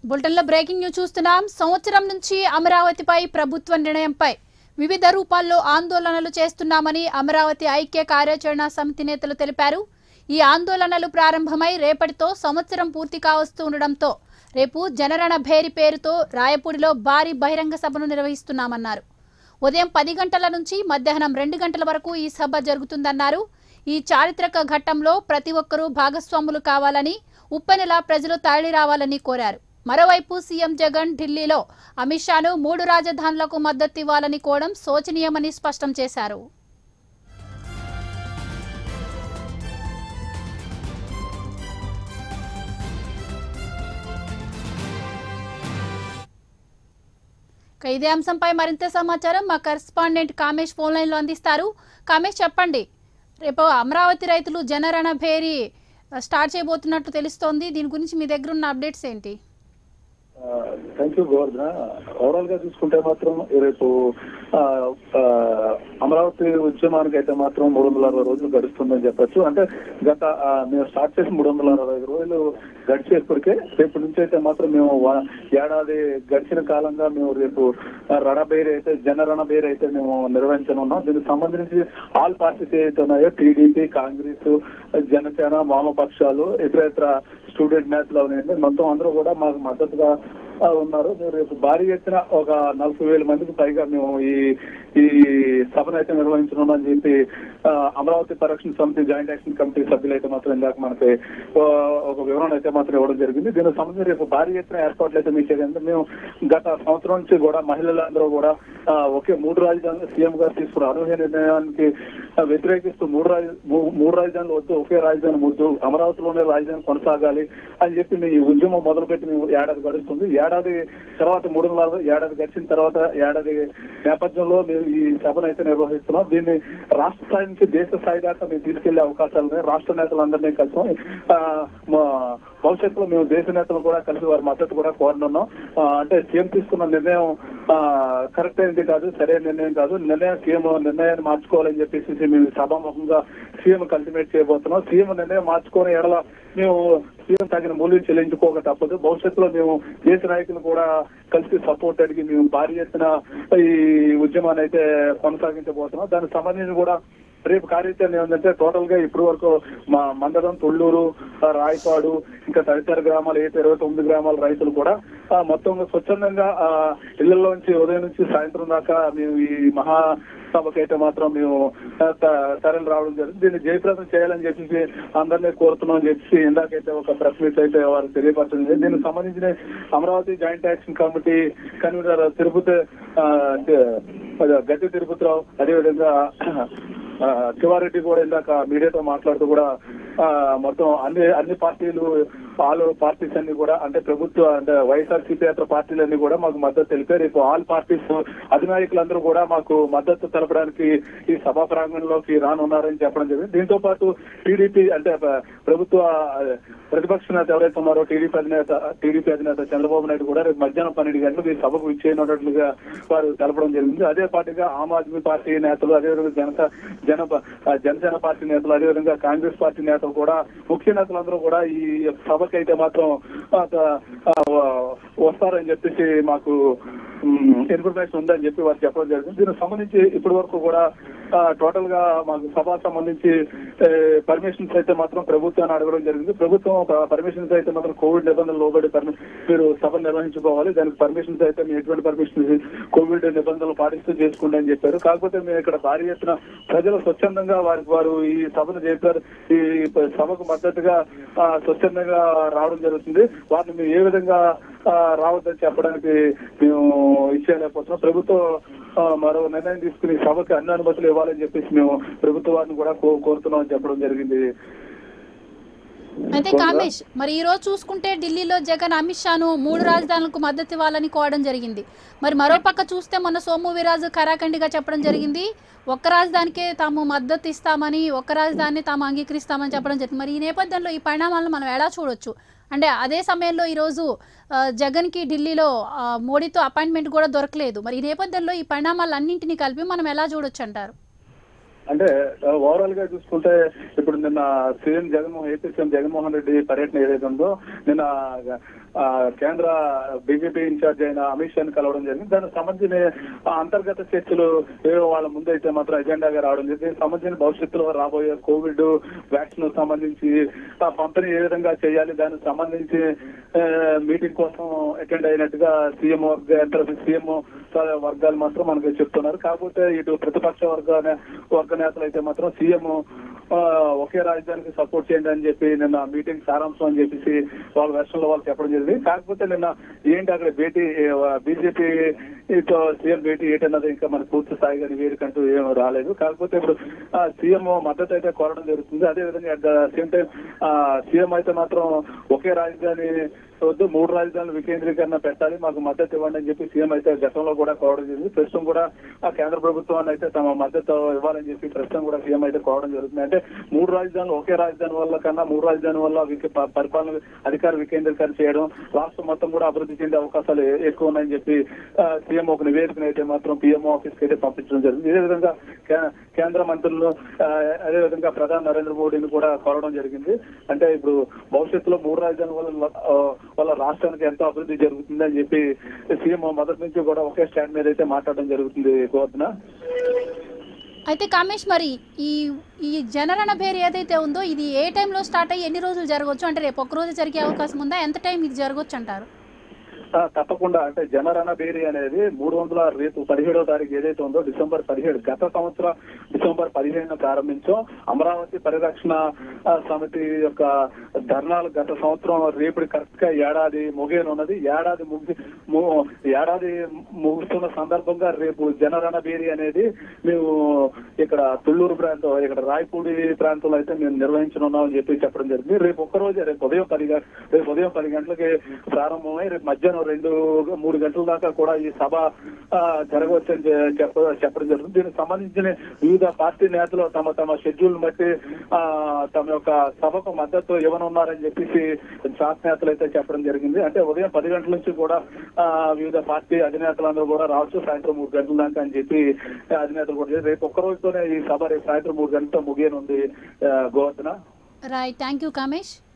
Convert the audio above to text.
బులెటిన్లో breaking news చూస్తున్నాం సంవత్సరం నుంచి అమరావతిపై ప్రభుత్వ నిర్ణయంపై వివిధ రూపాల్లో ఆందోళనలు చేస్తున్నామని అమరావతి ఐక్య కార్యాచరణ సమితి నేతలు తెలిపారు ఈ ఆందోళనలు ప్రారంభమై రేపటితో సంవత్సరం పూర్తి కావస్తూ ఉండడంతో రేపు జనరణ భేరి పేరుతో రాయపూడిలో భారీ బహిరంగ సభను నిర్వహిస్తున్నామన్నారు ఉదయం పది గంటల నుంచి మధ్యాహ్నం రెండు గంటల వరకు ఈ సభ జరుగుతుందన్నారు ఈ చారిత్రక ఘట్టంలో ప్రతి ఒక్కరూ భాగస్వాములు కావాలని ఉప్పెనెల ప్రజలు తరలి రావాలని కోరారు మరోవైపు సీఎం జగన్ ఢిల్లీలో అమిత్ షాను మూడు రాజధానులకు మద్దతు ఇవ్వాలని కోవడం శోచనీయమని స్పష్టం చేశారు ఇక ఇదే అంశంపై మరింత సమాచారం మా కరెస్పాండెంట్ కామేష్ ఫోన్ లైన్లో అందిస్తారు కామేష్ చెప్పండి రేపు అమరావతి రైతులు జనరణ భేరి స్టార్ట్ చేయబోతున్నట్టు తెలుస్తోంది దీని గురించి మీ దగ్గర ఉన్న అప్డేట్స్ ఏంటి థ్యాంక్ యూ గోవర్ధన ఓవరాల్ గా చూసుకుంటే మాత్రం రేపు ఆ, ఆ, అమరావతి ఉద్యమానికి అయితే మాత్రం మూడు వందల అరవై రోజులు గడుస్తుందని చెప్పొచ్చు అంటే గత ఆ, మేము స్టార్ట్ చేసి మూడు వందల అరవై ఐదు రోజులు గడిచేప్పటికే రేపు నుంచి అయితే మాత్రం మేము వా- ఏడాది గడిచిన కాలంగా మేము రేపు ఆ, రణబేరి అయితే జన రణబేరి అయితే మేము నిర్వహించనున్నాం దీనికి సంబంధించి ఆల్ పార్టీస్ ఏవైతే ఉన్నాయో టీడీపీ కాంగ్రెస్ జనసేన వామపక్షాలు ఇతర ఇతర స్టూడెంట్ నేతలు అవనండి మొత్తం అందరూ కూడా మాకు మద్దతుగా ఆ, ఉన్నారు మేము రేపు భారీ ఎత్తున ఒక నలభై వేల మందికి పైగా మేము ఈ ఈ సభను అయితే నిర్వహించనున్నామని చెప్పి ఆ, అమరావతి పరిరక్షణ సమితి జాయింట్ యాక్షన్ కమిటీ సభ్యులు అయితే మాత్రం ఇందాక మనకి ఆ, ఒక వివరణ అయితే మాత్రం ఇవ్వడం జరిగింది దీనికి సంబంధించి రేపు భారీ ఎత్తున ఏర్పాట్లు అయితే మీకు ఏంటంటే మేము గత సంవత్సరం నుంచి కూడా మహిళలందరూ కూడా ఆ, ఒకే మూడు రాజధానులు సీఎం గారు తీసుకున్న అనూహ్య నిర్ణయానికి ఆ, వ్యతిరేకిస్తూ మూడు రాజ మూ- మూడు రాజధానులు వద్దు ఒకే రాజధాని ముద్దు అమరావతిలోనే రాజధాని కొనసాగాలి అని చెప్పి మీ ఈ ఉద్యమం మొదలుపెట్టి మేము ఏడాది గడుస్తుంది ఏడాది తర్వాత మూడు వందల ఏడాది గడిచిన తర్వాత ఏడాది నేపథ్యంలో మేము ఈ సభను అయితే నిర్వహిస్తున్నాం దీన్ని రాష్ట్ర స్థాయి నుంచి దేశ స్థాయి దాకా మేము తీసుకెళ్లే అవకాశాలు ఉన్నాయి రాష్ట్ర నేతలందరినీ కలిసి ఆ, మా భవిష్యత్తులో మేము దేశ నేతలు కూడా కలిసి వారి మద్దతు కూడా కోరనున్నాం ఆ, అంటే సీఎం తీసుకున్న నిర్ణయం కరెక్ట్ అయింది కాదు సరైన నిర్ణయం కాదు నిర్ణయం సీఎం నిర్ణయాన్ని మార్చుకోవాలని చెప్పేసి మేము సభాముఖంగా సీఎం కల్టిమేట్ చేయబోతున్నాం సీఎం నిర్ణయం మార్చుకోని ఎడల మేము సీఎం తగిన మూల్యం చెల్లించుకోక తప్పదు భవిష్యత్తులో మేము దేశ నాయకులు కూడా కలిసి సపోర్ట్ అడిగి మేము భారీ ఎత్తున ఈ ఉద్యమాన్ని అయితే కొనసాగించబోతున్నాం దానికి సంబంధించి కూడా రేపు కార్యాచరణ ఏంటంటే టోటల్ గా ఇప్పటి వరకు మా మందడం తొళ్ళూరు ఆ, రాయపాడు ఇంకా తదితర గ్రామాలు అయితే ఇరవై తొమ్మిది గ్రామాల రైతులు కూడా ఆ, మొత్తం స్వచ్ఛందంగా ఆ, ఇళ్లలోంచి ఉదయం నుంచి సాయంత్రం దాకా మేము ఈ మహా సభకైతే మాత్రం మేము ఆ, త- తరలి రావడం జరిగింది దీన్ని జయప్రదం చేయాలని చెప్పేసి అందరినీ కోరుతున్నాం అని చెప్పేసి ఇందాకైతే ఒక ప్రెస్ మీట్ అయితే వారు తెలియపరచడం జరిగింది. దీనికి సంబంధించిన Amaravati joint action committee convener Tirupati ఆ, తి- గట్టి తిరుపతిరావు అదేవిధంగా ఆ, శివారెడ్డి కూడా ఇందాక మీడియాతో మాట్లాడుతూ కూడా ఆ, మొత్తం అన్ని అన్ని పార్టీలు ఆల్ పార్టీస్ అన్ని కూడా అంటే ప్రభుత్వ అంటే వైఎస్ఆర్ సిపియాత్ర పార్టీలన్నీ కూడా మాకు మద్దతు తెలిపారు రేపు ఆల్ పార్టీస్ అధినాయకులందరూ కూడా మాకు మద్దతు తెలపడానికి ఈ సభా ప్రాంగణంలోకి రానున్నారని చెప్పడం జరిగింది దీంతో పాటు టీడీపీ అంటే ప- ప్రభుత్వ ఆ, ప్రతిపక్ష నేత ఎవరైతే ఉన్నారో టీడీపీ అధినేత టీడీపీ అధినేత చంద్రబాబు నాయుడు కూడా రేపు మధ్యాహ్నం పన్నెండు గంటలకు ఈ సభకు ఇచ్చేయనట్లుగా వారు తెలపడం జరిగింది అదే పార్టీగా ఆమ్ ఆద్మీ పార్టీ నేతలు అదేవిధంగా జనత జన ఆ, జనసేన పార్టీ నేతలు అదేవిధంగా కాంగ్రెస్ పార్టీ నేతలు కూడా ముఖ్య నేతలందరూ కూడా ఈ సభకి అయితే మాత్రం ఆ, ఆ, వస్తారని చెప్పేసి మాకు ఇన్ఫర్మేషన్ ఉందని చెప్పి వారు చెప్పడం జరిగింది దీనికి సంబంధించి ఇప్పటి వరకు కూడా టోటల్ గా మాకు సభ సంబంధించి పర్మిషన్స్ అయితే మాత్రం ప్రభుత్వాన్ని అడగడం జరిగింది ప్రభుత్వం పర్మిషన్స్ అయితే మాత్రం కోవిడ్ నిబంధనలు లోబడి permi- మీరు సభ నిర్వహించుకోవాలి దానికి పర్మిషన్స్ అయితే మీ ఎటువంటి పర్మిషన్స్ కోవిడ్ నిబంధనలు పాటిస్తూ చేసుకోండి అని చెప్పారు కాకపోతే మేము ఇక్కడ భారీ ఎత్తున ప్రజలు స్వచ్ఛందంగా వారికి వారు ఈ సభను చేశారు ఈ సభకు మద్దతుగా ఆ, స్వచ్ఛందంగా రావడం జరుగుతుంది వారిని మేము ఏ విధంగా ఆ, రావద్దని చెప్పడానికి మేము ఇచ్చేయలేకపోతున్నాం ప్రభుత్వం ఆ, మరో నిర్ణయం తీసుకుని సభకి అన్ని అనుమతులు ఇవ్వాలని చెప్పేసి మేము ప్రభుత్వ వారిని కూడా కో- కోరుతున్నాం అని చెప్పడం జరిగింది అయితే కామేష్ మరి ఈ రోజు చూసుకుంటే ఢిల్లీలో జగన్ అమిత్ షాను మూడు రాజధానులకు మద్దతు ఇవ్వాలని కోవడం జరిగింది మరి మరో పక్క చూస్తే మొన్న సోము వీరాజు కరాఖండిగా చెప్పడం జరిగింది ఒక్క రాజధానికే తాము మద్దతు ఇస్తామని ఒక్క రాజధాని తాము అంగీకరిస్తామని చెప్పడం జరిగింది మరి ఈ నేపథ్యంలో ఈ పరిణామాలను మనం ఎలా చూడొచ్చు అంటే అదే సమయంలో ఈరోజు ఆ, జగన్కి ఢిల్లీలో ఆ, మోడీతో అపాయింట్మెంట్ కూడా దొరకలేదు మరి ఈ నేపథ్యంలో ఈ పరిణామాలన్నింటినీ కలిపి మనం ఎలా చూడొచ్చు అంటారు అంటే ఓవరాల్ గా చూసుకుంటే ఇప్పుడు నిన్న CM Jaganmohan AP CM Jaganmohan Reddy పర్యటన ఏదైతే ఉందో నిన్న ఆ, కేంద్ర బీజేపీ ఇన్ఛార్జ్ అయిన అమిత్ షాని కలవడం జరిగింది దానికి సంబంధించిన ఆ, అంతర్గత చర్చలు ఏవో వాళ్ళ ముందు అయితే మాత్రం ఎజెండాగా రావడం జరిగింది దీనికి సంబంధించిన భవిష్యత్తులో రాబోయే కోవిడ్ వ్యాక్సిన్ సంబంధించి ఆ పంపిణీ ఏ విధంగా చేయాలి దానికి సంబంధించి ఆ, మీటింగ్ కోసం అటెండ్ అయినట్టుగా సీఎం వర్గ సీఎం వర్గాలు మాత్రం మనకు చెప్తున్నారు కాకపోతే ఇటు ప్రతిపక్ష వర్గ వర్గ నేతలు అయితే మాత్రం సీఎం ఒకే రాజధానికి సపోర్ట్ చేయండి అని చెప్పి నిన్న మీటింగ్ సారాంశం అని చెప్పేసి వాళ్ళ వెర్షన్లో వాళ్ళు చెప్పడం జరిగింది కాకపోతే నిన్న ఏంటి అక్కడ భేటీ బీజేపీ సీఎం భేటీ ఏంటన్నది ఇంకా మనకు పూర్తి స్థాయిగా నివేదికంటూ ఏం రాలేదు కాకపోతే ఇప్పుడు సీఎం మద్దతు అయితే కోరడం జరుగుతుంది అదే విధంగా at the same time CM అయితే మాత్రం ఒకే రాజధాని వద్దు మూడు రాజధానులు వికేంద్రీకరణ పెట్టాలి మాకు మద్దతు ఇవ్వండి అని చెప్పి సీఎం అయితే గతంలో కూడా కోరడం జరిగింది ప్రస్తుతం కూడా ఆ కేంద్ర ప్రభుత్వాన్ని అయితే తమ మద్దతు ఇవ్వాలని చెప్పి ప్రస్తుతం కూడా సీఎం అయితే కోరడం జరుగుతుంది అంటే మూడు రాజధానులు ఒకే రాజధాని వల్ల కన్నా మూడు రాజధాని వల్ల వికే- ప- పరిపాలన అధికార వికేంద్రీకరణ చేయడం రాష్ట్రం మొత్తం కూడా అభివృద్ధి చెందే అవకాశాలు ఎ- ఎక్కువ ఉన్నాయని చెప్పి ఆ, సీఎం ఒక నివేదికను అయితే మాత్రం పీఎంఓ ఆఫీస్ కి అయితే పంపించడం జరిగింది ఇదే విధంగా కే- కేంద్ర మంత్రులు ఆ, అదే విధంగా ప్రధాని నరేంద్ర మోడీని కూడా కోరడం జరిగింది అంటే ఇప్పుడు భవిష్యత్తులో మూడు రాజధానుల వల్ల ఆ, వల్ల రాష్ట్రానికి ఎంతో అభివృద్ధి జరుగుతుంది అని చెప్పి సీఎం మొదటి నుంచి కూడా ఒకే స్టాండ్ మీద అయితే మాట్లాడడం జరుగుతుంది గోవర్ధన అయితే కామేష్ మరి ఈ ఈ జనరణ పేరు ఏదైతే ఉందో ఇది ఏ టైంలో స్టార్ట్ అయ్యి ఎన్ని రోజులు జరగవచ్చు అంటే రేపు ఒక రోజు జరిగే అవకాశం ఉందా ఎంత టైం ఇది జరగవచ్చు అంటారు ఆ, తప్పకుండా అంటే జనరణ బేరీ అనేది మూడు వందల రేపు పదిహేడవ తారీఖు ఏదైతే ఉందో డిసెంబర్ పదిహేడు గత సంవత్సరం డిసెంబర్ పదిహేడున ప్రారంభించాం అమరావతి పరిరక్షణ ఆ, సమితి యొక్క ధర్నాలు గత సంవత్సరం రేపు కరెక్ట్ గా ఏడాది ముగియనున్నది ఏడాది ముగి ము- ఏడాది ముగుస్తున్న సందర్భంగా రేపు జనరణ బేరీ అనేది మేము ఇక్కడ తుళ్ళూరు ప్రాంతం ఇక్కడ రాయపూడి ప్రాంతంలో అయితే మేము నిర్వహించనున్నామని చెప్పి చెప్పడం జరిగింది రేపు ఒక్క రోజే రేపు ఉదయం పది గ- రేపు ఉదయం పది గంటలకి ప్రారంభమై రేపు మధ్యాహ్నం రెండు మూడు గంటల దాకా కూడా ఈ సభ ఆ, జరగవచ్చని చె- చెప్ప చెప్పడం జరుగుతుంది దీనికి సంబంధించిన వివిధ పార్టీ నేతలు తమ తమ షెడ్యూల్ బట్టి ఆ, తమ యొక్క సభకు మద్దతు ఇవ్వనున్నారని చెప్పేసి శాసనేతలు అయితే చెప్పడం జరిగింది అంటే ఉదయం పది గంటల నుంచి కూడా ఆ, వివిధ పార్టీ అధినేతలందరూ కూడా రావచ్చు సాయంత్రం మూడు గంటల దాకా అని చెప్పి అధినేతలు కూడా చెప్పారు. రేపు ఒక్క రోజుతోనే ఈ సభ రేపు సాయంత్రం మూడు గంటల ముగియనుంది ఆ, Govardhana right thank you Kamesh